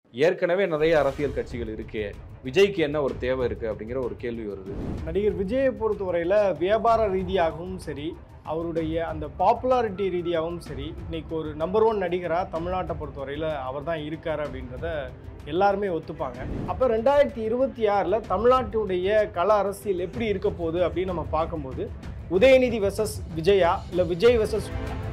ஏற்கனவே நிறைய அரசியல் கட்சிகள் இருக்கே விஜய்க்கு என்ன ஒரு தேவை இருக்கு அப்படிங்கிற ஒரு கேள்வி வருது நடிகர் விஜயை பொறுத்தவரையில் வியாபார ரீதியாகவும் சரி அவருடைய அந்த பாப்புலாரிட்டி ரீதியாகவும் சரி இன்னைக்கு ஒரு நம்பர் ஒன் நடிகராக தமிழ்நாட்டை பொறுத்தவரையில் அவர் தான் இருக்கார் அப்படின்றத எல்லாருமே ஒத்துப்பாங்க அப்போ ரெண்டாயிரத்தி இருபத்தி ஆறில் தமிழ்நாட்டுடைய கள அரசியல் எப்படி இருக்க போகுது அப்படின்னு நம்ம பார்க்கும்போது உதயநிதி வெசஸ் விஜயா இல்லை விஜய் வெசஸ்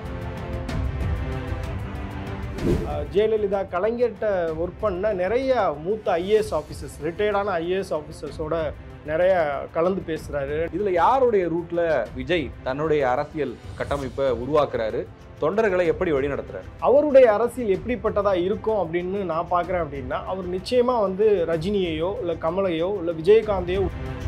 ஜெயலலிதா கலைஞர்கிட்ட ஒர்க் பண்ண நிறைய மூத்த ஐஏஎஸ் ஆஃபீஸர்ஸ் ரிட்டையர்டான ஐஏஎஸ் ஆஃபீஸர்ஸோட நிறைய கலந்து பேசுகிறாரு இதுல யாருடைய ரூட்ல விஜய் தன்னுடைய அரசியல் கட்டமைப்பை உருவாக்குறாரு தொண்டர்களை எப்படி வழி நடத்துறாரு அவருடைய அரசியல் எப்படிப்பட்டதா இருக்கும் அப்படின்னு நான் பார்க்குறேன் அப்படின்னா அவர் நிச்சயமா வந்து ரஜினியையோ இல்லை கமலையோ இல்லை விஜயகாந்தையோ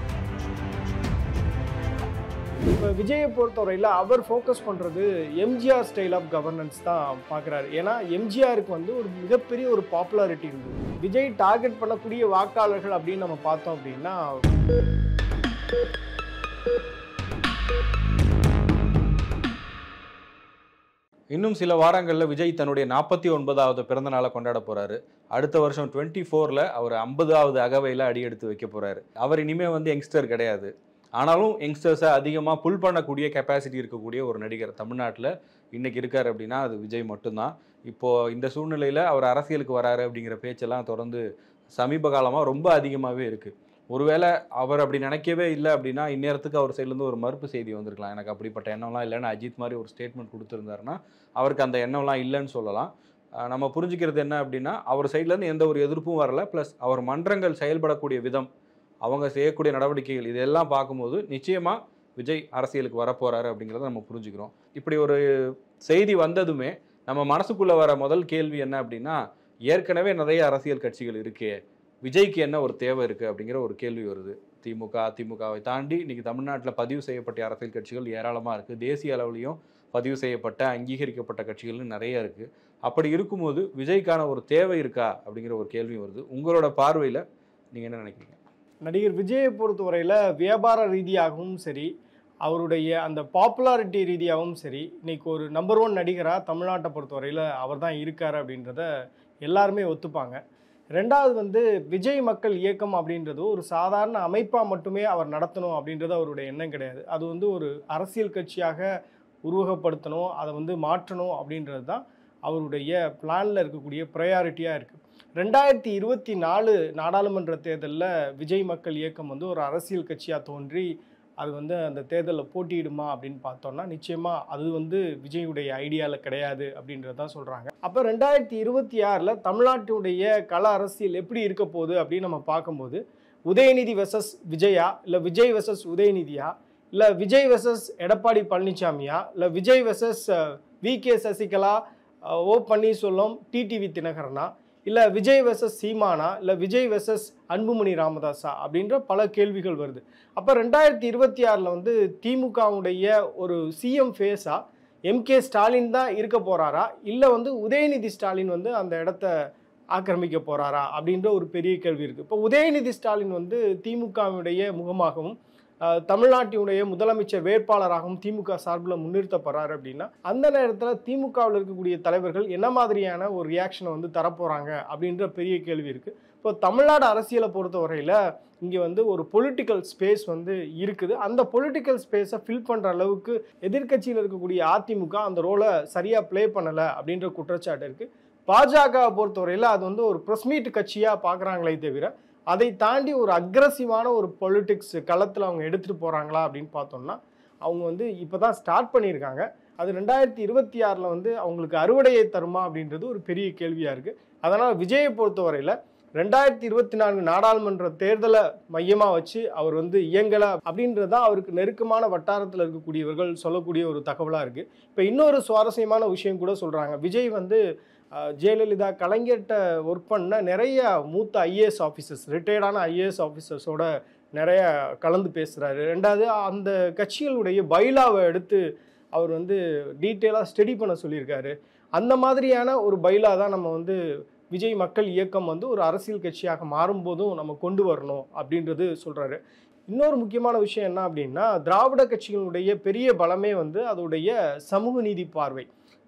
இப்போ விஜயை பொறுத்தவரையில் அவர் ஃபோக்கஸ் பண்ணுறது எம்ஜிஆர் ஸ்டைல் ஆஃப் கவர்னன்ஸ் தான் பார்க்குறாரு ஏன்னா எம்ஜிஆருக்கு வந்து ஒரு மிகப்பெரிய ஒரு பாப்புலாரிட்டி இருந்தது விஜய் டார்கெட் பண்ணக்கூடிய வாக்காளர்கள் அப்படின்னு நம்ம பார்த்தோம் அப்படின்னா இன்னும் சில வாரங்கள்ல விஜய் தன்னுடைய நாற்பத்தி ஒன்பதாவது பிறந்த நாளை கொண்டாட போறாரு அடுத்த வருஷம் டுவெண்ட்டி ஃபோர்ல அவர் ஐம்பதாவது அகவையில் அடி எடுத்து வைக்க போறாரு அவர் இனிமே வந்து யங்ஸ்டர் கிடையாது ஆனாலும் யங்ஸ்டர்ஸை அதிகமாக புல் பண்ணக்கூடிய கெப்பாசிட்டி இருக்கக்கூடிய ஒரு நடிகர் தமிழ்நாட்டில் இன்னைக்கு இருக்கார் அப்படின்னா அது விஜய் மட்டும்தான் இப்போ இந்த சூழ்நிலையில் அவர் அரசியலுக்கு வராரு அப்படிங்கிற பேச்செல்லாம் தொடர்ந்து சமீப காலமாக ரொம்ப அதிகமாகவே இருக்குது ஒருவேளை அவர் அப்படி நினைக்கவே இல்லை அப்படின்னா இந்நேரத்துக்கு அவர் சைட்லேருந்து ஒரு மறுப்பு செய்தி வந்திருக்கலாம் எனக்கு அப்படிப்பட்ட எண்ணம்லாம் இல்லைன்னு அஜித் மாதிரி ஒரு ஸ்டேட்மெண்ட் கொடுத்துருந்தாருன்னா அவருக்கு அந்த எண்ணம்லாம் இல்லைன்னு சொல்லலாம் அஹ் நம்ம புரிஞ்சுக்கிறது என்ன அப்படின்னா அவர் சைட்லேருந்து எந்த ஒரு எதிர்ப்பும் வரல ப்ளஸ் அவர் மன்றங்கள் செயல்படக்கூடிய விதம் அவங்க செய்யக்கூடிய நடவடிக்கைகள் இதெல்லாம் பார்க்கும்போது நிச்சயமாக விஜய் அரசியலுக்கு வரப்போறாரு அப்படிங்கிறத நம்ம புரிஞ்சுக்கிறோம் இப்படி ஒரு செய்தி வந்ததுமே நம்ம மனசுக்குள்ளே வர முதல் கேள்வி என்ன அப்படின்னா ஏற்கனவே நிறைய அரசியல் கட்சிகள் இருக்கே விஜய்க்கு என்ன ஒரு தேவை இருக்குது அப்படிங்கிற ஒரு கேள்வி வருது திமுக அதிமுகவை தாண்டி இன்னைக்கு தமிழ்நாட்டில் பதிவு செய்யப்பட்ட அரசியல் கட்சிகள் ஏராளமாக இருக்குது தேசிய அளவுலையும் பதிவு செய்யப்பட்ட அங்கீகரிக்கப்பட்ட கட்சிகள்னு நிறைய இருக்குது அப்படி இருக்கும்போது விஜய்க்கான ஒரு தேவை இருக்கா அப்படிங்கிற ஒரு கேள்வி வருது உங்களோட பார்வையில் நீங்கள் என்ன நினைக்கிறீங்க நடிகர் விஜயை பொறுத்தவரையில் வியாபார ரீதியாகவும் சரி அவருடைய அந்த பாப்புலாரிட்டி ரீதியாகவும் சரி இன்னைக்கு ஒரு நம்பர் ஒன் நடிகராக தமிழ்நாட்டை பொறுத்தவரையில் அவர் தான் இருக்கார் அப்படின்றத எல்லாருமே ஒத்துப்பாங்க ரெண்டாவது வந்து விஜய் மக்கள் இயக்கம் அப்படின்றது ஒரு சாதாரண அமைப்பாக மட்டுமே அவர் நடத்தணும் அப்படின்றது அவருடைய எண்ணம் கிடையாது அது வந்து ஒரு அரசியல் கட்சியாக உருவகப்படுத்தணும் அதை வந்து மாற்றணும் அப்படின்றது தான் அவருடைய பிளானில் இருக்கக்கூடிய ப்ரையாரிட்டியாக இருக்குது ரெண்டாயிரத்தி இருபத்தி நாலு நாடாளுமன்ற தேர்தலில் விஜய் மக்கள் இயக்கம் வந்து ஒரு அரசியல் கட்சியாக தோன்றி அது வந்து அந்த தேர்தலில் போட்டியிடுமா அப்படின்னு பார்த்தோம்னா நிச்சயமாக அது வந்து விஜயுடைய ஐடியாவில் கிடையாது அப்படின்றது தான் சொல்கிறாங்க அப்போ ரெண்டாயிரத்தி இருபத்தி ஆறில் தமிழ்நாட்டுடைய கள அரசியல் எப்படி இருக்க போகுது அப்படின்னு நம்ம பார்க்கும்போது உதயநிதி வெசஸ் விஜயா இல்லை விஜய் வெசஸ் உதயநிதியா இல்லை விஜய் வெசஸ் எடப்பாடி பழனிசாமியா இல்லை Vijay versus V K Sasikala அஹ், ஓ பன்னீர்செல்வம் டிடிவி தினகரனா இல்லை விஜய் வெசஸ் சீமானா இல்லை விஜய் வெசஸ் அன்புமணி ராமதாஸா அப்படின்ற பல கேள்விகள் வருது அப்போ ரெண்டாயிரத்தி இருபத்தி ஆறில் வந்து திமுகவுடைய ஒரு சிஎம் ஃபேஸாக எம்கே ஸ்டாலின் தான் இருக்க போகிறாரா இல்லை வந்து உதயநிதி ஸ்டாலின் வந்து அந்த இடத்த ஆக்கிரமிக்க போகிறாரா அப்படின்ற ஒரு பெரிய கேள்வி இருக்குது இப்போ உதயநிதி ஸ்டாலின் வந்து திமுகவுடைய முகமாகவும் அஹ், தமிழ்நாட்டினுடைய முதலமைச்சர் வேட்பாளராகவும் திமுக சார்பில் முன்னிறுத்தப்படுறாரு அப்படின்னா அந்த நேரத்தில் திமுகவில் இருக்கக்கூடிய தலைவர்கள் என்ன மாதிரியான ஒரு ரியாக்ஷனை வந்து தரப்போகிறாங்க அப்படின்ற பெரிய கேள்வி இருக்குது இப்போ தமிழ்நாடு அரசியலை பொறுத்தவரையில் இங்கே வந்து ஒரு பொலிட்டிக்கல் ஸ்பேஸ் வந்து இருக்குது அந்த பொலிட்டிக்கல் ஸ்பேஸை ஃபில் பண்ணுற அளவுக்கு எதிர்க்கட்சியில் இருக்கக்கூடிய அதிமுக அந்த ரோலை சரியாக ப்ளே பண்ணலை அப்படின்ற குற்றச்சாட்டு இருக்குது பாஜகவை பொறுத்தவரையில் அது வந்து ஒரு ப்ரெஸ் மீட் கட்சியாக பார்க்குறாங்களே தவிர அதை தாண்டி ஒரு அக்ரஸிவான ஒரு பொலிட்டிக்ஸ் களத்தில் அவங்க எடுத்துகிட்டு போகிறாங்களா அப்படின்னு பார்த்தோம்னா அவங்க வந்து இப்போ தான் ஸ்டார்ட் பண்ணியிருக்காங்க அது ரெண்டாயிரத்தி இருபத்தி ஆறில் வந்து அவங்களுக்கு அறுவடையை தருமா அப்படின்றது ஒரு பெரிய கேள்வியாக இருக்குது அதனால் விஜயை பொறுத்தவரையில் ரெண்டாயிரத்தி இருபத்தி நான்கு நாடாளுமன்ற தேர்தலை மையமாக வச்சு அவர் வந்து இயங்கலை அப்படின்றது தான் அவருக்கு நெருக்கமான வட்டாரத்தில் இருக்கக்கூடியவர்கள் சொல்லக்கூடிய ஒரு தகவலாக இருக்குது இப்போ இன்னொரு சுவாரஸ்யமான விஷயம் கூட சொல்கிறாங்க விஜய் வந்து அஹ், ஜெயலலிதா கலைஞர்கிட்ட ஒர்க் பண்ண நிறைய மூத்த ஐஏஎஸ் ஆஃபீஸர்ஸ் ரிட்டையர்டான ஐஏஎஸ் ஆஃபீஸர்ஸோட நிறைய கலந்து பேசுகிறாரு ரெண்டாவது அந்த கட்சிகளுடைய பைலாவை எடுத்து அவர் வந்து டீட்டெயிலாக ஸ்டடி பண்ண சொல்லியிருக்காரு அந்த மாதிரியான ஒரு பைலா தான் நம்ம வந்து விஜய் மக்கள் இயக்கம் வந்து ஒரு அரசியல் கட்சியாக மாறும்போதும் நம்ம கொண்டு வரணும் அப்படின்றது சொல்கிறாரு இன்னொரு முக்கியமான விஷயம் என்ன அப்படின்னா திராவிட கட்சிகளுடைய பெரிய பலமே வந்து அதோடைய சமூக நீதி பார்வை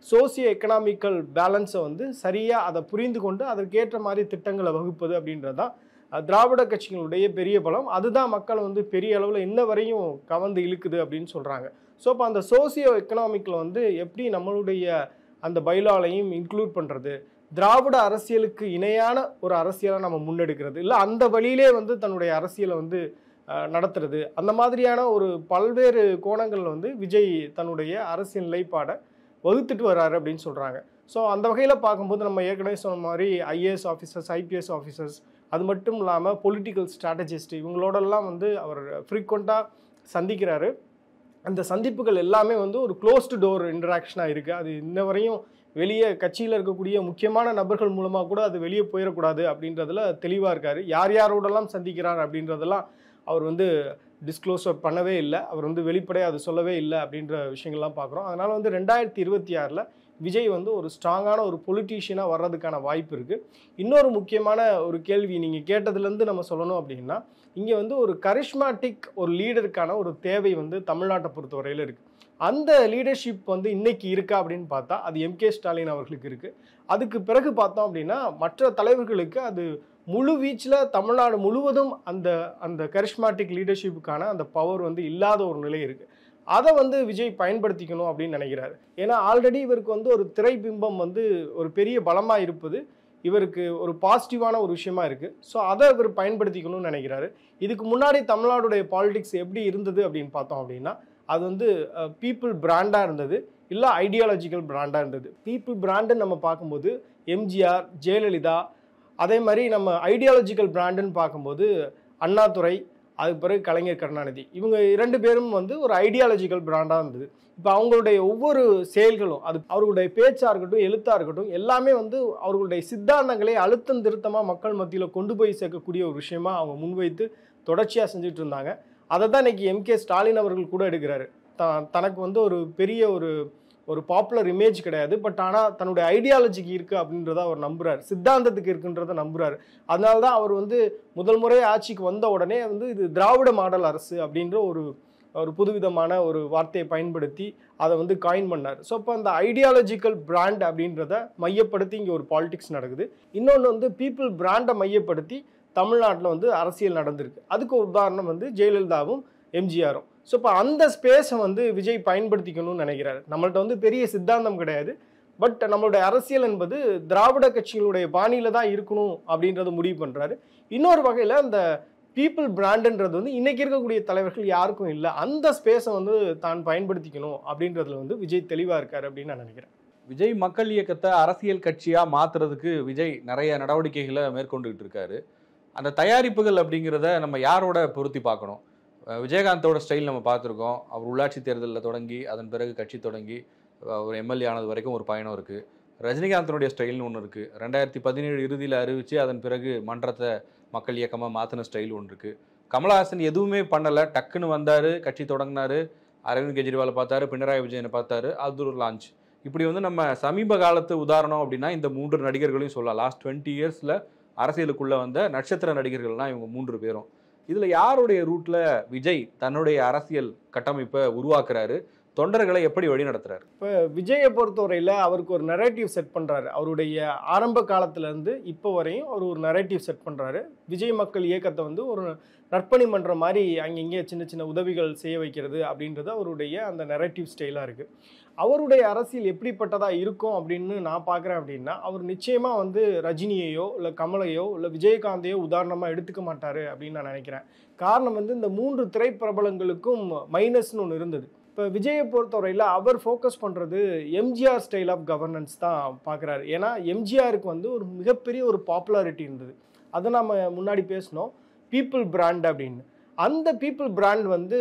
சோசியோ எக்கனாமிக்கல் பேலன்ஸை வந்து சரியாக அதை புரிந்து கொண்டு அதற்கேற்ற மாதிரி திட்டங்களை வகுப்பது அப்படின்றது தான் அஹ், திராவிட கட்சிகளுடைய பெரிய பலம் அதுதான் மக்களை வந்து பெரிய அளவில் இன்ன வரையும் கவர்ந்து இழுக்குது அப்படின்னு சொல்கிறாங்க ஸோ அப்போ அந்த சோசியோ எக்கனாமிக்கில் வந்து எப்படி நம்மளுடைய அந்த பைலாலையும் இன்க்ளூட் பண்ணுறது திராவிட அரசியலுக்கு இணையான ஒரு அரசியலை நம்ம முன்னெடுக்கிறது இல்லை அந்த வழியிலே வந்து தன்னுடைய அரசியலை வந்து அஹ், நடத்துறது அந்த மாதிரியான ஒரு பல்வேறு கோணங்களில் வந்து விஜய் தன்னுடைய அரசியல் நிலைப்பாடை வகுத்துட்டு வர்றாரு அப்படின்னு சொல்கிறாங்க ஸோ அந்த வகையில் பார்க்கும்போது நம்ம ஏற்கனவே சொன்ன மாதிரி ஐஏஎஸ் ஆஃபீஸர்ஸ் ஐபிஎஸ் ஆஃபீஸர்ஸ் அது மட்டும் இல்லாமல் பொலிட்டிக்கல் ஸ்ட்ராட்டஜிஸ்ட் இவங்களோடெல்லாம் வந்து அவர் ஃப்ரீக்வெண்ட்டாக சந்திக்கிறாரு அந்த சந்திப்புகள் எல்லாமே வந்து ஒரு க்ளோஸ்டு டோர் இன்டராக்ஷனாக இருக்குது அது இன்ன வரையும் வெளியே கட்சியில் இருக்கக்கூடிய முக்கியமான நபர்கள் மூலமாக கூட அது வெளியே போயிடக்கூடாது அப்படின்றதுல தெளிவாக இருக்கார் யார் யாரோடெல்லாம் சந்திக்கிறார் அப்படின்றதெல்லாம் அவர் வந்து டிஸ்க்ளோஸர் பண்ணவே இல்லை அவர் வந்து வெளிப்படையாக அது சொல்லவே இல்லை அப்படின்ற விஷயங்கள்லாம் பார்க்குறோம் அதனால் வந்து ரெண்டாயிரத்தி இருபத்தி ஆறில் விஜய் வந்து ஒரு ஸ்ட்ராங்கான ஒரு பொலிட்டீஷியனாக வர்றதுக்கான வாய்ப்பு இருக்குது இன்னொரு முக்கியமான ஒரு கேள்வி நீங்கள் கேட்டதுலேருந்து நம்ம சொல்லணும் அப்படின்னா இங்கே வந்து ஒரு கரிஷ்மாட்டிக் ஒரு லீடருக்கான ஒரு தேவை வந்து தமிழ்நாட்டை பொறுத்தவரையில் இருக்குது அந்த லீடர்ஷிப் வந்து இன்னைக்கு இருக்கா அப்படின்னு பார்த்தா அது எம்கே ஸ்டாலின் அவர்களுக்கு இருக்குது அதுக்கு பிறகு பார்த்தோம் அப்படின்னா மற்ற தலைவர்களுக்கு அது முழு வீச்சில் தமிழ்நாடு முழுவதும் அந்த அந்த கரிஷ்மாட்டிக் லீடர்ஷிப்புக்கான அந்த பவர் வந்து இல்லாத ஒரு நிலை இருக்குது அதை வந்து விஜய் பயன்படுத்திக்கணும் அப்படின்னு நினைக்கிறாரு ஏன்னா ஆல்ரெடி இவருக்கு வந்து ஒரு திரைபிம்பம் வந்து ஒரு பெரிய பலமாக இருப்பது இவருக்கு ஒரு பாசிட்டிவான ஒரு விஷயமா இருக்குது ஸோ அதை இவர் பயன்படுத்திக்கணும்னு நினைக்கிறாரு இதுக்கு முன்னாடி தமிழ்நாடுடைய பாலிடிக்ஸ் எப்படி இருந்தது அப்படின்னு பார்த்தோம் அப்படின்னா அது வந்து பீப்புள் பிராண்டாக இருந்தது இல்லை ஐடியாலஜிக்கல் பிராண்டாக இருந்தது பீப்புள் பிராண்டுன்னு நம்ம பார்க்கும்போது எம்ஜிஆர் ஜெயலலிதா அதே மாதிரி நம்ம ஐடியாலஜிக்கல் பிராண்டுன்னு பார்க்கும்போது அண்ணாதுரை அதுக்கு பிறகு கலைஞர் கருணாநிதி இவங்க இரண்டு பேரும் வந்து ஒரு ஐடியாலஜிக்கல் பிராண்டாக இருந்தது இப்போ அவங்களுடைய ஒவ்வொரு செயல்களும் அது அவர்களுடைய பேச்சாக இருக்கட்டும் எழுத்தாக இருக்கட்டும் எல்லாமே வந்து அவர்களுடைய சித்தாந்தங்களை அழுத்தம் திருத்தமாக மக்கள் மத்தியில் கொண்டு போய் சேர்க்கக்கூடிய ஒரு விஷயமா அவங்க முன்வைத்து தொடர்ச்சியாக செஞ்சுட்டு இருந்தாங்க அதை தான் இன்னைக்கு எம்கே ஸ்டாலின் அவர்கள் கூட எடுக்கிறாரு த தனக்கு வந்து ஒரு பெரிய ஒரு ஒரு பாப்புலர் இமேஜ் கிடையாது பட் ஆனால் தன்னுடைய ஐடியாலஜிக்கு இருக்குது அப்படின்றத அவர் நம்புறாரு சித்தாந்தத்துக்கு இருக்குன்றத நம்புறாரு அதனால தான் அவர் வந்து முதல் முறை ஆட்சிக்கு வந்த உடனே வந்து இது திராவிட மாடல் அரசு அப்படின்ற ஒரு ஒரு புதுவிதமான ஒரு வார்த்தையை பயன்படுத்தி அதை வந்து காயின் பண்ணார் ஸோ அப்போ அந்த ஐடியாலஜிக்கல் பிராண்ட் அப்படின்றத மையப்படுத்தி இங்கே ஒரு பாலிடிக்ஸ் நடக்குது இன்னொன்று வந்து பீப்புள் பிராண்டை மையப்படுத்தி தமிழ்நாட்டில் வந்து அரசியல் நடந்திருக்கு அதுக்கு ஒரு உதாரணம் வந்து ஜெயலலிதாவும் எம்ஜிஆரும் ஸோ இப்போ அந்த ஸ்பேஸை வந்து விஜய் பயன்படுத்திக்கணும்னு நினைக்கிறாரு நம்மள்ட்ட வந்து பெரிய சித்தாந்தம் கிடையாது பட் நம்மளுடைய அரசியல் என்பது திராவிட கட்சிகளுடைய பாணியில தான் இருக்கணும் அப்படின்றத முடிவு பண்ணுறாரு இன்னொரு வகையில் அந்த பீப்புள் பிராண்டுன்றது வந்து இன்னைக்கு இருக்கக்கூடிய தலைவர்கள் யாருக்கும் இல்லை அந்த ஸ்பேஸை வந்து தான் பயன்படுத்திக்கணும் அப்படின்றதுல வந்து விஜய் தெளிவாக இருக்காரு அப்படின்னு நான் நினைக்கிறேன் விஜய் மக்கள் இயக்கத்தை அரசியல் கட்சியா மாத்துறதுக்கு விஜய் நிறைய நடவடிக்கைகளை மேற்கொண்டுகிட்டு இருக்காரு அந்த தயாரிப்புகள் அப்படிங்கிறத நம்ம யாரோட பொருத்தி பார்க்கணும் அஹ் விஜயகாந்தோட ஸ்டைல் நம்ம பார்த்துருக்கோம் அவர் உள்ளாட்சி தேர்தலில் தொடங்கி அதன் பிறகு கட்சி தொடங்கி அஹ் ஒரு எம்எல்ஏ ஆனது வரைக்கும் ஒரு பயணம் இருக்குது ரஜினிகாந்தனுடைய ஸ்டைல்னு ஒன்று இருக்குது ரெண்டாயிரத்தி பதினேழு இறுதியில் அறிவித்து அதன் பிறகு மன்றத்தை மக்கள் இயக்கமாக மாற்றின ஸ்டைல் ஒன்று இருக்குது கமலஹாசன் எதுவுமே பண்ணலை டக்குன்னு வந்தார் கட்சி தொடங்கினாரு அரவிந்த் கெஜ்ரிவாலை பார்த்தாரு பினராயி விஜயனை பார்த்தாரு அது ஒரு லான்ச் இப்படி வந்து நம்ம சமீப காலத்து உதாரணம் அப்படின்னா இந்த மூன்று நடிகர்களையும் சொல்லலாம் லாஸ்ட் டுவெண்ட்டி இயர்ஸில் அரசியலுக்குள்ளே வந்த நட்சத்திர நடிகர்கள்னா இவங்க மூன்று பேரும் இதில் யாருடைய ரூட்டில் விஜய் தன்னுடைய அரசியல் கட்டமைப்பை உருவாக்குறாரு தொண்டர்களை எப்படி வழி நடத்துறாரு இப்போ விஜயை பொறுத்தவரையில் அவருக்கு ஒரு நரேட்டிவ் செட் பண்ணுறாரு அவருடைய ஆரம்ப காலத்துலேருந்து இப்போ வரையும் அவர் ஒரு நரேட்டிவ் செட் பண்ணுறாரு விஜய் மக்கள் இயக்கத்தை வந்து ஒரு நற்பணி மன்ற மாதிரி அங்கங்கே சின்ன சின்ன உதவிகள் செய்ய வைக்கிறது அப்படின்றது அவருடைய அந்த நரேட்டிவ் ஸ்டைலாக இருக்குது அவருடைய அரசியல் எப்படிப்பட்டதாக இருக்கும் அப்படின்னு நான் பார்க்குறேன் அப்படின்னா அவர் நிச்சயமாக வந்து ரஜினியையோ இல்லை கமலையோ இல்லை விஜயகாந்தையோ உதாரணமாக எடுத்துக்க மாட்டார் அப்படின்னு நான் நினைக்கிறேன் காரணம் வந்து இந்த மூன்று திரைப்பிரபலங்களுக்கும் மைனஸ்னு ஒன்று இருந்தது இப்போ விஜயை பொறுத்தவரையில் அவர் ஃபோக்கஸ் பண்ணுறது எம்ஜிஆர் ஸ்டைல் ஆஃப் கவர்னன்ஸ் தான் பார்க்குறாரு ஏன்னா எம்ஜிஆருக்கு வந்து ஒரு மிகப்பெரிய ஒரு பாப்புலாரிட்டி இருந்தது அதை நம்ம முன்னாடி பேசினோம் பீப்புள் பிராண்ட் அப்படின்னு அந்த பீப்புள் பிராண்ட் வந்து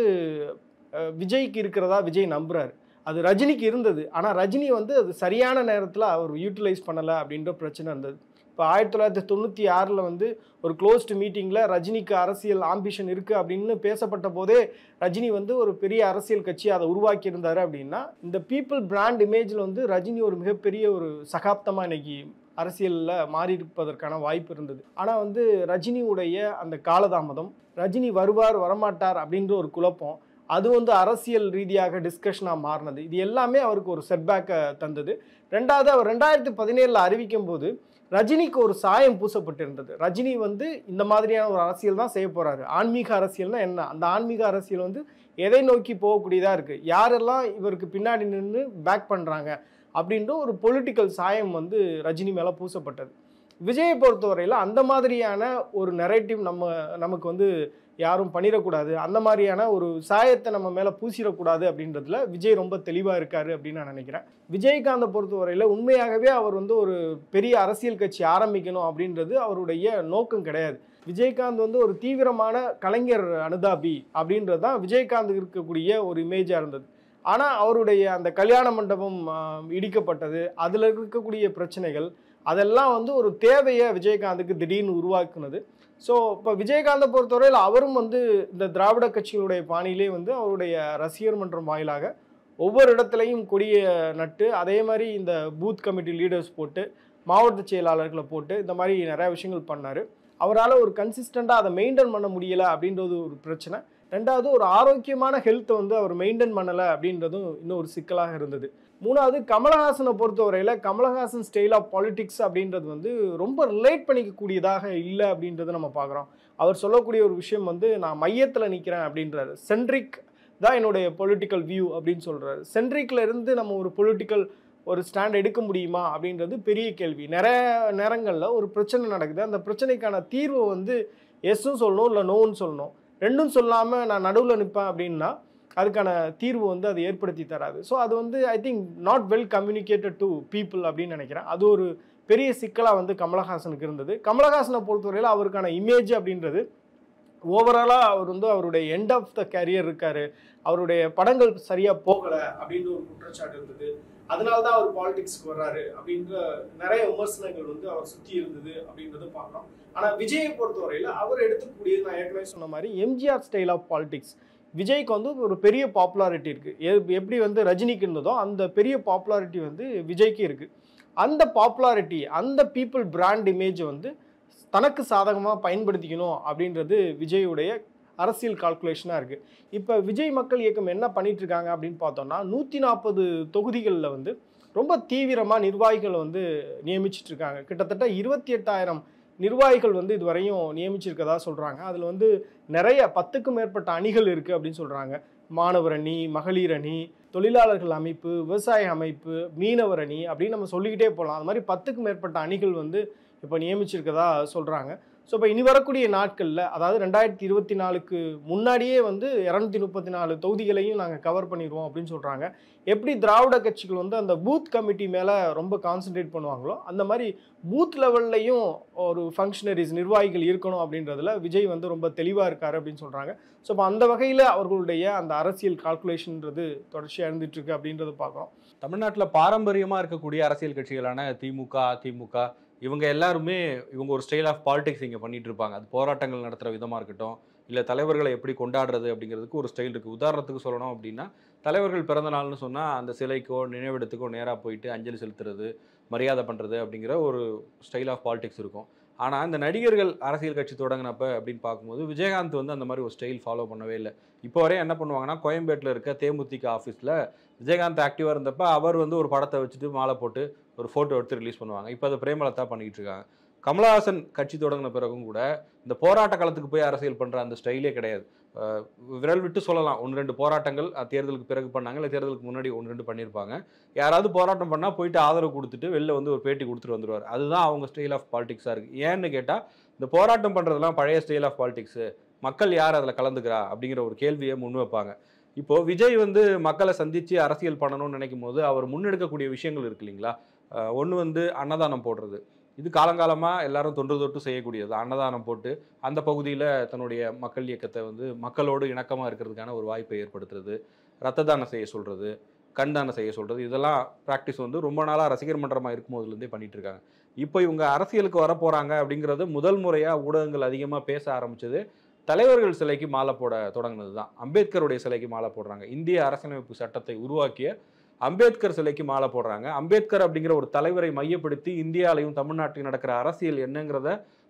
அஹ், விஜய்க்கு இருக்கிறதா விஜய் நம்புறாரு அது ரஜினிக்கு இருந்தது ஆனால் ரஜினி வந்து அது சரியான நேரத்தில் அவர் யூட்டிலைஸ் பண்ணலை அப்படின்ற பிரச்சனை இருந்தது இப்போ ஆயிரத்தி தொள்ளாயிரத்தி தொண்ணூற்றி ஆறில் வந்து ஒரு க்ளோஸ்டு மீட்டிங்கில் ரஜினிக்கு அரசியல் ஆம்பிஷன் இருக்குது அப்படின்னு பேசப்பட்ட போதே ரஜினி வந்து ஒரு பெரிய அரசியல் கட்சி அதை உருவாக்கி இருந்தாரு அப்படின்னா இந்த பீப்புள் பிராண்ட் இமேஜில் வந்து ரஜினி ஒரு மிகப்பெரிய ஒரு சகாப்தமாக இன்னைக்கு அரசியலில் மாறி இருப்பதற்கான வாய்ப்பு இருந்தது ஆனால் வந்து ரஜினியுடைய அந்த காலதாமதம் ரஜினி வருவார் வரமாட்டார் அப்படின்ற ஒரு குழப்பம் அது வந்து அரசியல் ரீதியாக டிஸ்கஷனாக மாறினது இது எல்லாமே அவருக்கு ஒரு செட்பேக்கை தந்தது ரெண்டாவது அவர் ரெண்டாயிரத்தி பதினேழில் அறிவிக்கும் போது ரஜினிக்கு ஒரு சாயம் பூசப்பட்டிருந்தது ரஜினி வந்து இந்த மாதிரியான ஒரு அரசியல் தான் செய்ய போறாரு ஆன்மீக அரசியல்னா என்ன அந்த ஆன்மீக அரசியல் வந்து எதை நோக்கி போகக்கூடியதாக இருக்கு யாரெல்லாம் இவருக்கு பின்னாடி நின்று பேக் பண்றாங்க அப்படின்ற ஒரு பொலிட்டிக்கல் சாயம் வந்து ரஜினி மேலே பூசப்பட்டது விஜயை பொறுத்தவரையில் அந்த மாதிரியான ஒரு நெரேட்டிவ் நம்ம நமக்கு வந்து யாரும் பண்ணிடக்கூடாது அந்த மாதிரியான ஒரு சாயத்தை நம்ம மேலே பூசிடக்கூடாது அப்படின்றதுல விஜய் ரொம்ப தெளிவாக இருக்காரு அப்படின்னு நான் நினைக்கிறேன் விஜயகாந்தை பொறுத்தவரையில் உண்மையாகவே அவர் வந்து ஒரு பெரிய அரசியல் கட்சி ஆரம்பிக்கணும் அப்படின்றது அவருடைய நோக்கம் கிடையாது விஜயகாந்த் வந்து ஒரு தீவிரமான கலைஞர் அனுதாபி அப்படின்றது தான் விஜயகாந்த் இருக்கக்கூடிய ஒரு இமேஜாக இருந்தது ஆனால் அவருடைய அந்த கல்யாண மண்டபம் ஆஹ், இடிக்கப்பட்டது அதில் இருக்கக்கூடிய பிரச்சனைகள் அதெல்லாம் வந்து ஒரு தேவையை விஜயகாந்துக்கு திடீர்னு உருவாக்குனது ஸோ இப்போ விஜயகாந்தை பொறுத்தவரையில் அவரும் வந்து இந்த திராவிட கட்சிகளுடைய பாணியிலே வந்து அவருடைய ரசிகர் மன்றம் வாயிலாக ஒவ்வொரு இடத்துலையும் கொடியை நட்டு அதே மாதிரி இந்த பூத் கமிட்டி லீடர்ஸ் போட்டு மாவட்ட செயலாளர்களை போட்டு இந்த மாதிரி நிறைய விஷயங்கள் பண்ணார் அவரால் ஒரு கன்சிஸ்டண்ட்டாக அதை மெயின்டைன் பண்ண முடியலை அப்படின்றது ஒரு பிரச்சனை ரெண்டாவது ஒரு ஆரோக்கியமான ஹெல்த்தை வந்து அவர் மெயின்டைன் பண்ணலை அப்படின்றதும் இன்னும் ஒரு சிக்கலாக இருந்தது மூணாவது கமலஹாசனை பொறுத்தவரையில் கமலஹாசன் ஸ்டைல் ஆஃப் பாலிடிக்ஸ் அப்படின்றது வந்து ரொம்ப ரிலேட் பண்ணிக்கக்கூடியதாக இல்லை அப்படின்றத நம்ம பார்க்குறோம் அவர் சொல்லக்கூடிய ஒரு விஷயம் வந்து நான் மையத்தில் நிற்கிறேன் அப்படின்றாரு சென்ட்ரிக் தான் என்னுடைய பொலிட்டிக்கல் வியூ அப்படின்னு சொல்கிறாரு சென்ட்ரிக்ல இருந்து நம்ம ஒரு பொலிட்டிக்கல் ஒரு ஸ்டாண்ட் எடுக்க முடியுமா அப்படின்றது பெரிய கேள்வி நிறைய நேரங்களில் ஒரு பிரச்சனை நடக்குது அந்த பிரச்சனைக்கான தீர்வை வந்து எஸ்ஸும் சொல்லணும் இல்லை நோன்னு சொல்லணும் ரெண்டும் சொல்லாமல் நான் நடுவில் நிற்பேன் அப்படின்னா அதுக்கான தீர்வு வந்து அது ஏற்படுத்தி தராது ஸோ அது வந்து I think not well communicated to people அப்படின்னு நினைக்கிறேன் அது ஒரு பெரிய சிக்கலாக வந்து கமலஹாசனுக்கு இருந்தது கமலஹாசனை பொறுத்தவரையில் அவருக்கான இமேஜ் அப்படின்றது ஓவராலாக அவர் வந்து அவருடைய எண்ட் ஆஃப் த கேரியர் இருக்காரு அவருடைய படங்கள் சரியாக போகலை அப்படின்ற ஒரு குற்றச்சாட்டு இருந்தது அதனால தான் அவர் பாலிடிக்ஸ்க்கு வர்றாரு அப்படின்ற நிறைய விமர்சனங்கள் வந்து அவர் சுற்றி இருந்தது அப்படின்றத பார்க்குறோம் ஆனால் விஜயை பொறுத்தவரையில் அவர் எடுத்துக்கூடியது நான் ஏற்கனவே சொன்ன மாதிரி எம்ஜிஆர் ஸ்டைல் ஆஃப் பாலிடிக்ஸ் விஜய்க்கு வந்து ஒரு பெரிய பாப்புலாரிட்டி இருக்குது எப்படி வந்து ரஜினிக்கு இருந்ததோ அந்த பெரிய பாப்புலாரிட்டி வந்து விஜய்க்கு இருக்குது அந்த பாப்புலாரிட்டி அந்த பீப்புள் பிராண்ட் இமேஜை வந்து தனக்கு சாதகமாக பயன்படுத்திக்கணும் அப்படின்றது விஜயுடைய அரசியல் கால்குலேஷனாக இருக்குது இப்போ விஜய் மக்கள் இயக்கம் என்ன பண்ணிட்டு இருக்காங்க அப்படின்னு பார்த்தோம்னா நூற்றி நாற்பது தொகுதிகளில் வந்து ரொம்ப தீவிரமாக நிர்வாகிகளை வந்து நியமிச்சிட்டு இருக்காங்க கிட்டத்தட்ட இருபத்தி எட்டாயிரம் நிர்வாகிகள் வந்து இதுவரையும் நியமிச்சிருக்கதா சொல்கிறாங்க அதில் வந்து நிறைய பத்துக்கும் மேற்பட்ட அணிகள் இருக்குது அப்படின்னு சொல்கிறாங்க மாணவர் அணி மகளிர் அணி தொழிலாளர்கள் அமைப்பு விவசாய அமைப்பு மீனவர் அணி அப்படின்னு நம்ம சொல்லிக்கிட்டே போகலாம் அது மாதிரி பத்துக்கும் மேற்பட்ட அணிகள் வந்து இப்போ நியமிச்சிருக்கதா சொல்கிறாங்க ஸோ இப்போ இனி வரக்கூடிய நாட்களில் அதாவது ரெண்டாயிரத்தி இருபத்தி நாலுக்கு முன்னாடியே வந்து இரநூத்தி முப்பத்தி நாலு தொகுதிகளையும் நாங்கள் கவர் பண்ணிடுவோம் அப்படின்னு சொல்கிறாங்க எப்படி திராவிட கட்சிகள் வந்து அந்த பூத் கமிட்டி மேலே ரொம்ப கான்சென்ட்ரேட் பண்ணுவாங்களோ அந்த மாதிரி பூத் லெவல்லையும் ஒரு ஃபங்க்ஷனரிஸ் நிர்வாகிகள் இருக்கணும் அப்படின்றதுல விஜய் வந்து ரொம்ப தெளிவாக இருக்காரு அப்படின்னு சொல்கிறாங்க ஸோ இப்போ அந்த வகையில் அவர்களுடைய அந்த அரசியல் கால்குலேஷன்ன்றது தொடர்ச்சியாக இருந்துட்டு இருக்கு அப்படின்றத பார்க்குறோம் தமிழ்நாட்டில் பாரம்பரியமாக இருக்கக்கூடிய அரசியல் கட்சிகளான திமுக அதிமுக இவங்க எல்லாருமே இவங்க ஒரு ஸ்டைல் ஆஃப் பாலிடிக்ஸ் இங்கே பண்ணிட்டு இருப்பாங்க அது போராட்டங்கள் நடத்துகிற விதமாக இருக்கட்டும் இல்லை தலைவர்களை எப்படி கொண்டாடுறது அப்படிங்கிறதுக்கு ஒரு ஸ்டைல் இருக்குது உதாரணத்துக்கு சொல்லணும் அப்படின்னா தலைவர்கள் பிறந்த நாள்னு சொன்னால் அந்த சிலைக்கோ நினைவிடத்துக்கோ நேராக போயிட்டு அஞ்சலி செலுத்துறது மரியாதை பண்ணுறது அப்படிங்கிற ஒரு ஸ்டைல் ஆஃப் பாலிடிக்ஸ் இருக்கும் ஆனால் இந்த நடிகர்கள் அரசியல் கட்சி தொடங்கினப்ப அப்படின்னு பார்க்கும்போது விஜயகாந்த் வந்து அந்த மாதிரி ஒரு ஸ்டைல் ஃபாலோ பண்ணவே இல்லை இப்போ வரையும் என்ன பண்ணுவாங்கன்னா கோயம்பேட்டில் இருக்க தேமுதிக ஆஃபீஸில் விஜயகாந்த் ஆக்டிவாக இருந்தப்ப அவர் வந்து ஒரு படத்தை வச்சுட்டு மாலை போட்டு ஒரு ஃபோட்டோ எடுத்து ரிலீஸ் பண்ணுவாங்க இப்போ அதை பிரேமலதா பண்ணிக்கிட்டு இருக்காங்க கமலஹாசன் கட்சி தொடங்கின பிறகும் கூட இந்த போராட்ட காலத்துக்கு போய் அரசியல் பண்ணுற அந்த ஸ்டைலே கிடையாது அஹ் விரல் விட்டு சொல்லலாம் ஒன்று ரெண்டு போராட்டங்கள் அஹ் தேர்தலுக்கு பிறகு பண்ணாங்க இல்லை தேர்தலுக்கு முன்னாடி ஒன்று ரெண்டு பண்ணியிருப்பாங்க யாராவது போராட்டம் பண்ணால் போயிட்டு ஆதரவு கொடுத்துட்டு வெளில வந்து ஒரு பேட்டி கொடுத்துட்டு வந்துருவார் அதுதான் அவங்க ஸ்டைல் ஆஃப் பாலிடிக்ஸாக இருக்குது ஏன்னு கேட்டால் இந்த போராட்டம் பண்ணுறதெல்லாம் பழைய ஸ்டைல் ஆஃப் பாலிடிக்ஸு மக்கள் யார் அதில் கலந்துக்கிறா அப்படிங்கிற ஒரு கேள்வியை முன் வைப்பாங்க இப்போ விஜய் வந்து மக்களை சந்தித்து அரசியல் பண்ணணும்னு நினைக்கும் போது அவர் முன்னெடுக்கக்கூடிய விஷயங்கள் இருக்கு இல்லைங்களா ஒன்று வந்து அன்னதானம் போடுறது இது காலங்காலமாக எல்லாரும் தொன்று தொட்டு செய்யக்கூடியது அன்னதானம் போட்டு அந்த பகுதியில் தன்னுடைய மக்கள் இயக்கத்தை வந்து மக்களோடு இணக்கமாக இருக்கிறதுக்கான ஒரு வாய்ப்பை ஏற்படுத்துறது ரத்த தானம் செய்ய சொல்கிறது கண் தானம் செய்ய சொல்கிறது இதெல்லாம் ப்ராக்டிஸ் வந்து ரொம்ப நாளாக ரசிகர் மன்றமாக இருக்கும் போதுலேருந்தே பண்ணிட்டு இருக்காங்க இப்போ இவங்க அரசியலுக்கு வர போகிறாங்க அப்படிங்கிறது முதல் முறையாக ஊடகங்கள் அதிகமாக பேச ஆரம்பிச்சது தலைவர்கள் சிலைக்கு மாலை போட தொடங்கினது தான் அம்பேத்கருடைய சிலைக்கு மாலை போடுறாங்க இந்திய அரசியலமைப்பு சட்டத்தை உருவாக்கிய அம்பேத்கர் சிலைக்கு மாலை போடுறாங்க அம்பேத்கர் அப்படிங்கிற ஒரு தலைவரை மையப்படுத்தி இந்தியாலையும் தமிழ்நாட்டிலும் நடக்கிற அரசியல் என்னங்கிறத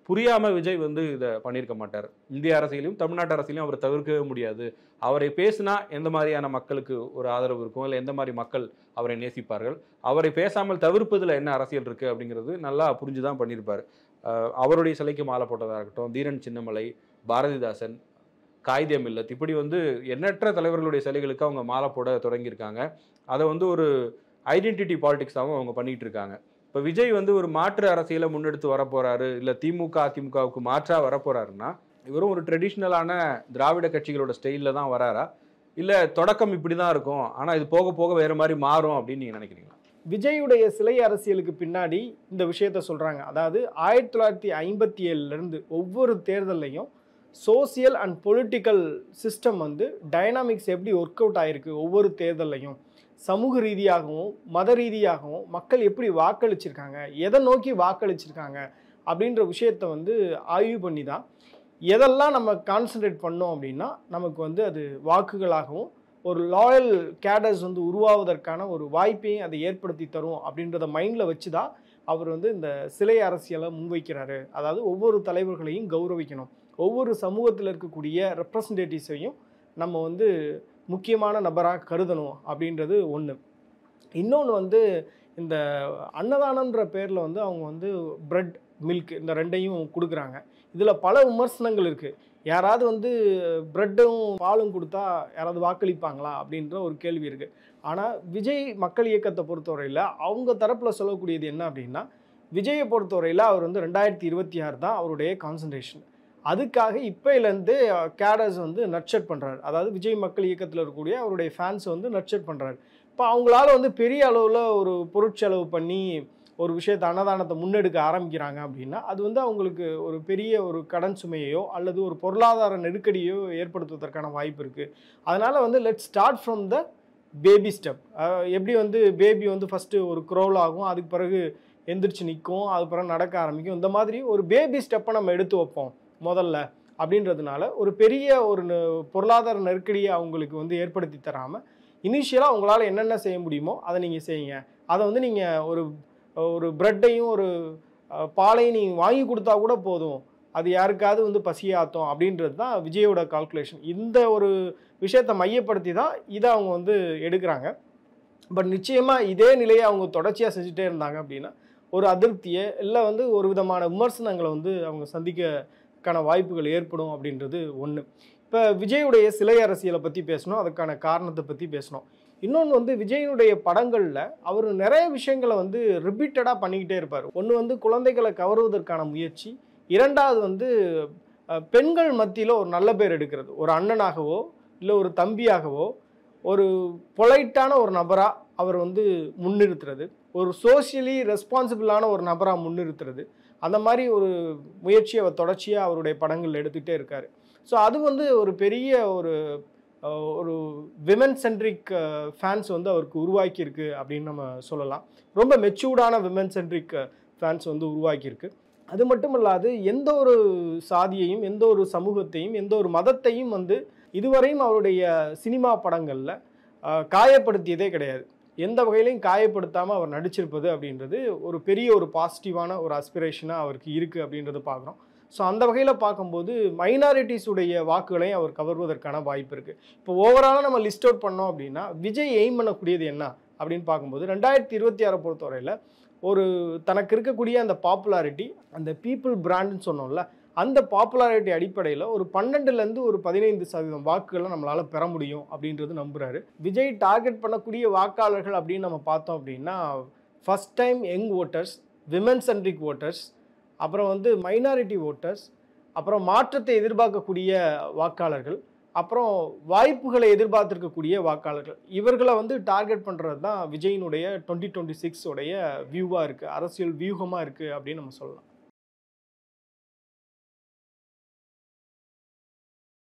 புரியாம விஜய் வந்து இதை பண்ணியிருக்க மாட்டார் இந்திய அரசியலையும் தமிழ்நாட்டு அரசியலையும் அவர் தவிர்க்கவே முடியாது அவரை பேசினா எந்த மாதிரியான மக்களுக்கு ஒரு ஆதரவு இருக்கும் இல்லை எந்த மாதிரி மக்கள் அவரை நேசிப்பார்கள் அவரை பேசாமல் தவிர்ப்பதில் என்ன அரசியல் இருக்கு அப்படிங்கிறது நல்லா புரிஞ்சுதான் பண்ணியிருப்பார் அஹ் அவருடைய சிலைக்கு மாலை போட்டதாக இருக்கட்டும் தீரன் சின்னமலை பாரதிதாசன் காயிதே மில்லத் இப்படி வந்து எண்ணற்ற தலைவர்களுடைய சிலைகளுக்கு அவங்க மாலை போட தொடங்கியிருக்காங்க அதை வந்து ஒரு ஐடென்டிட்டி பாலிடிக்ஸாகவும் அவங்க பண்ணிட்டு இருக்காங்க இப்போ விஜய் வந்து ஒரு மாற்று அரசியலை முன்னெடுத்து வரப்போறாரு இல்லை திமுக அதிமுகவுக்கு மாற்றா வரப்போறாருன்னா இவரும் ஒரு ட்ரெடிஷ்னலான திராவிட கட்சிகளோட ஸ்டைலில் தான் வராரா இல்லை தொடக்கம் இப்படி தான் இருக்கும் ஆனால் இது போக போக வேறு மாதிரி மாறும் அப்படின்னு நீங்கள் நினைக்கிறீங்களா விஜயுடைய சிலை அரசியலுக்கு பின்னாடி இந்த விஷயத்த சொல்றாங்க அதாவது ஆயிரத்தி தொள்ளாயிரத்தி ஐம்பத்தி ஏழுலேருந்து ஒவ்வொரு தேர்தல்லையும் சோசியல் அண்ட் பொலிட்டிக்கல் சிஸ்டம் வந்து டைனாமிக்ஸ் எப்படி ஒர்க் அவுட் ஆயிருக்கு ஒவ்வொரு தேர்தல்லையும் சமூக ரீதியாகவும் மத ரீதியாகவும் மக்கள் எப்படி வாக்களிச்சிருக்காங்க எதை நோக்கி வாக்களிச்சிருக்காங்க அப்படின்ற விஷயத்த வந்து ஆய்வு பண்ணி தான் எதெல்லாம் நம்ம கான்சென்ட்ரேட் பண்ணோம் அப்படின்னா நமக்கு வந்து அது வாக்குகளாகவும் ஒரு லாயல் கேடர்ஸ் வந்து உருவாவதற்கான ஒரு வாய்ப்பையும் அதை ஏற்படுத்தி தரும் அப்படின்றத மைண்டில் வச்சு தான் அவர் வந்து இந்த சிலை அரசியலை முன்வைக்கிறாரு அதாவது ஒவ்வொரு தலைவர்களையும் கௌரவிக்கணும் ஒவ்வொரு சமூகத்தில் இருக்கக்கூடிய ரெப்ரசன்டேட்டிவ்ஸையும் நம்ம வந்து முக்கியமான நபராக கருதணும் அப்படின்றது ஒன்று இன்னொன்று வந்து இந்த அன்னதானன்ற பேரில் வந்து அவங்க வந்து பிரெட் மில்க் இந்த ரெண்டையும் கொடுக்குறாங்க இதில் பல விமர்சனங்கள் இருக்குது யாராவது வந்து பிரெட்டும் பாலும் கொடுத்தா யாராவது வாக்களிப்பாங்களா அப்படின்ற ஒரு கேள்வி இருக்குது ஆனால் விஜய் மக்கள் இயக்கத்தை பொறுத்தவரையில் அவங்க தரப்பில் சொல்லக்கூடியது என்ன அப்படின்னா விஜயை பொறுத்தவரையில் அவர் வந்து ரெண்டாயிரத்தி இருபத்தி ஆறு தான் அவருடைய கான்சன்ட்ரேஷன் அதுக்காக இப்போலேருந்து கேடர்ஸ் வந்து நட்சட் பண்ணுறாரு அதாவது விஜய் மக்கள் இயக்கத்தில் இருக்கக்கூடிய அவருடைய ஃபேன்ஸ் வந்து நட்சட் பண்ணுறாரு இப்போ அவங்களால வந்து பெரிய அளவில் ஒரு பொருட்செலவு பண்ணி ஒரு விஷயத்தை அன்னதானத்தை முன்னெடுக்க ஆரம்பிக்கிறாங்க அப்படின்னா அது வந்து அவங்களுக்கு ஒரு பெரிய ஒரு கடன் சுமையோ அல்லது ஒரு பொருளாதார நெருக்கடியோ ஏற்படுத்துவதற்கான வாய்ப்பு இருக்குது அதனால் வந்து let start from the baby step எப்படி வந்து பேபி வந்து ஃபஸ்ட்டு ஒரு க்ரோல் ஆகும் அதுக்கு பிறகு எந்திரிச்சு நிற்கும் அது பிறகு நடக்க ஆரம்பிக்கும் இந்த மாதிரி ஒரு பேபி ஸ்டெப்பை நம்ம எடுத்து வைப்போம் முதல்ல அப்படின்றதுனால ஒரு பெரிய ஒரு நெ- பொருளாதார நெருக்கடியை அவங்களுக்கு வந்து ஏற்படுத்தி தராமல் இனிஷியலாக உங்களால் என்னென்ன செய்ய முடியுமோ அதை நீங்கள் செய்யுங்க அதை வந்து நீங்கள் ஒரு ஒரு ப்ரெட்டையும் ஒரு அஹ், பாலையும் நீங்கள் வாங்கி கொடுத்தா கூட போதும் அது யாருக்காவது வந்து பசியாத்தோம் அப்படின்றது தான் விஜயோட கால்குலேஷன் இந்த ஒரு விஷயத்தை மையப்படுத்தி தான் இதை அவங்க வந்து எடுக்கிறாங்க பட் நிச்சயமாக இதே நிலையை அவங்க தொடர்ச்சியாக செஞ்சுட்டே இருந்தாங்க அப்படின்னா ஒரு அதிருப்தியை இல்லை வந்து ஒரு விதமான விமர்சனங்களை வந்து அவங்க சந்திக்கக்கான வாய்ப்புகள் ஏற்படும் அப்படின்றது ஒன்று இப்போ விஜயுடைய சிலை அரசியலை பற்றி பேசணும் அதுக்கான காரணத்தை பற்றி பேசணும் இன்னொன்று வந்து விஜயனுடைய படங்களில் அவர் நிறைய விஷயங்களை வந்து ரிப்பீட்டடாக பண்ணிக்கிட்டே இருப்பார் ஒன்று வந்து குழந்தைகளை கவருவதற்கான முயற்சி இரண்டாவது வந்து அஹ், பெண்கள் மத்தியில் ஒரு நல்ல பேர் எடுக்கிறது ஒரு அண்ணனாகவோ இல்லை ஒரு தம்பியாகவோ ஒரு பொலைட்டான ஒரு நபராக அவர் வந்து முன்னிறுத்துறது ஒரு சோஷியலி ரெஸ்பான்சிபிளான ஒரு நபராக முன்னிறுத்துறது அந்த மாதிரி ஒரு முயற்சியை அவர் தொடர்ச்சியாக அவருடைய படங்கள் எடுத்துகிட்டே இருக்கார் ஸோ அது வந்து ஒரு பெரிய ஒரு அஹ், ஒரு விமன் சென்ட்ரிக் ஃபேன்ஸ் வந்து அவருக்கு உருவாக்கியிருக்கு அப்படின்னு நம்ம சொல்லலாம் ரொம்ப மெச்சூர்டான விமன் சென்ட்ரிக் ஃபேன்ஸ் வந்து உருவாக்கியிருக்கு அது மட்டும் இல்லாது எந்த ஒரு சாதியையும் எந்த ஒரு சமூகத்தையும் எந்த ஒரு மதத்தையும் வந்து இதுவரையும் அவருடைய சினிமா படங்களில் காயப்படுத்தியதே கிடையாது எந்த வகையிலையும் காயப்படுத்தாமல் அவர் நடிச்சிருப்பது அப்படின்றது ஒரு பெரிய ஒரு பாசிட்டிவான ஒரு அஸ்பிரேஷனாக அவருக்கு இருக்குது அப்படின்றத பார்க்குறோம் ஸோ அந்த வகையில் பார்க்கும்போது மைனாரிட்டிஸ் உடைய வாக்குகளையும் அவர் கவர்வதற்கான வாய்ப்பு இருக்குது இப்போ ஓவராலாக நம்ம லிஸ்ட் அவுட் பண்ணோம் அப்படின்னா விஜய் எய்ம் பண்ணக்கூடியது என்ன அப்படின்னு பார்க்கும்போது ரெண்டாயிரத்தி இருபத்தி ஆறை பொறுத்தவரையில் ஒரு தனக்கு இருக்கக்கூடிய அந்த பாப்புலாரிட்டி அந்த பீப்புள் பிராண்டுன்னு சொன்னோம்ல அந்த பாப்புலாரிட்டி அடிப்படையில் ஒரு பன்னெண்டுலேருந்து ஒரு பதினைந்து சதவீதம் வாக்குகளை நம்மளால் பெற முடியும் அப்படின்றது நம்புறாரு விஜய் டார்கெட் பண்ணக்கூடிய வாக்காளர்கள் அப்படின்னு நம்ம பார்த்தோம் அப்படின்னா first time young voters women centric voters அப்புறம் வந்து மைனாரிட்டி ஓட்டர்ஸ் அப்புறம் மாற்றத்தை எதிர்பார்க்கக்கூடிய வாக்காளர்கள் அப்புறம் வாய்ப்புகளை எதிர்பார்த்திருக்கக்கூடிய வாக்காளர்கள் இவர்களை வந்து டார்கெட் பண்ணுறது தான் விஜயினுடைய டுவெண்ட்டி டுவெண்ட்டி சிக்ஸ் உடைய வியூவாக இருக்குது அரசியல் வியூகமாக இருக்குது அப்படின்னு நம்ம சொல்லலாம்